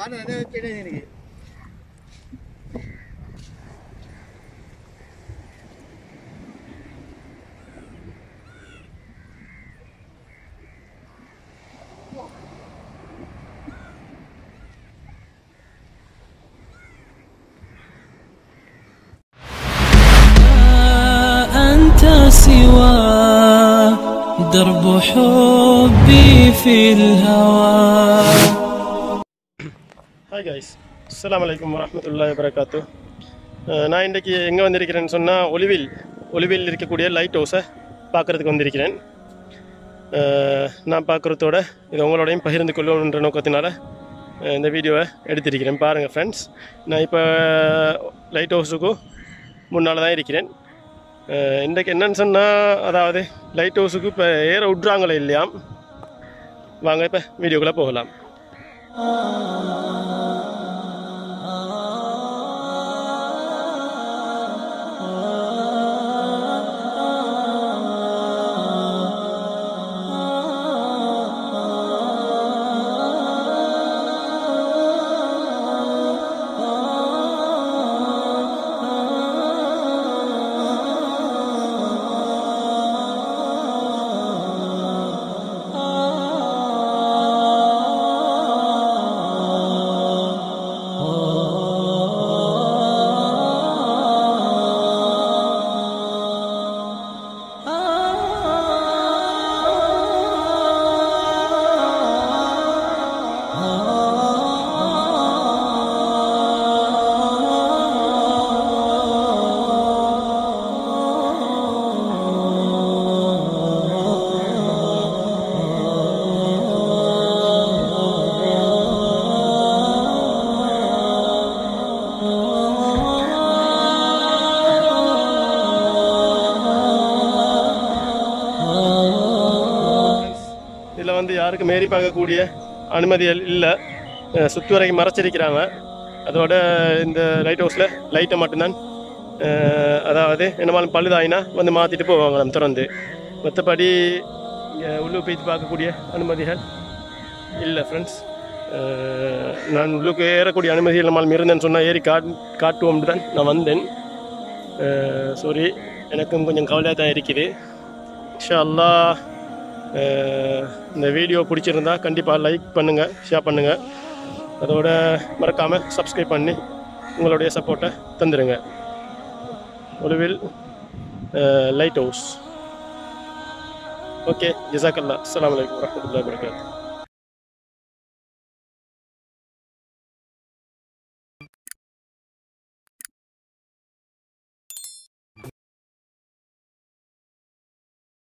வானம் என்ன கிடையாது எனக்கு أنت سوى درب حبي في الهوى ஹாய் கைஸ் அஸ்ஸலாமு அலைக்கும் வரஹ்மத்துல்லாஹி வபரகாத்து நான் இன்றைக்கி எங்கே வந்திருக்கிறேன்னு சொன்னால் ஒலிவில் ஒலிவில் இருக்கக்கூடிய லைட் ஹவுஸை பார்க்குறதுக்கு வந்திருக்கிறேன் அஹ், நான் பார்க்குறதோட இது உங்களோடையும் பகிர்ந்து கொள்வோம்ன்ற நோக்கத்தினால அஹ், இந்த வீடியோவை எடுத்திருக்கிறேன் பாருங்கள் ஃப்ரெண்ட்ஸ் நான் இப்போ லைட் ஹவுஸுக்கு முன்னால் தான் இருக்கிறேன் அஹ், இன்றைக்கு என்னன்னு சொன்னால் அதாவது லைட் ஹவுஸுக்கு இப்போ ஏற விட்றாங்களே இல்லையாம் வாங்க இப்போ வீடியோக்குள்ளே போகலாம் இதில் வந்து யாருக்கும் மேரி பார்க்கக்கூடிய அனுமதிகள் இல்லை சுற்று வரைக்கும் மறைச்சிருக்கிறாங்க அதோட இந்த லைட் ஹவுஸில் லைட்டை மட்டும்தான் அஹ், அதாவது என்னமாலும் பழுதாயினா வந்து மாற்றிட்டு போவாங்க நம்ம திறந்து மற்றபடி இங்கே உள்ளூர் போய் பார்க்கக்கூடிய அனுமதிகள் இல்லை ஃப்ரெண்ட்ஸ் நான் உள்ளுக்கு ஏறக்கூடிய அனுமதிகள் நம்மால் இருந்தேன்னு சொன்னால் ஏறி காட் காட்டுவோம்னு தான் நான் வந்தேன் சாரி எனக்கும் கொஞ்சம் கவலையாக தான் இருக்குது இன்ஷா அல்லாஹ் அஹ் இந்த வீடியோ பிடிச்சிருந்தா கண்டிப்பாக லைக் பண்ணுங்கள் ஷேர் பண்ணுங்கள் அதோட மறக்காமல் சப்ஸ்கிரைப் பண்ணி உங்களுடைய சப்போர்ட்டை தந்துடுங்க ஒருவில் லைட் ஹவுஸ் ஓகே ஜிசாக்கல்லா அஸ்ஸலாமு அலைக்கும் வரஹ்மத்துல்லாஹி வபரகாத்துஹு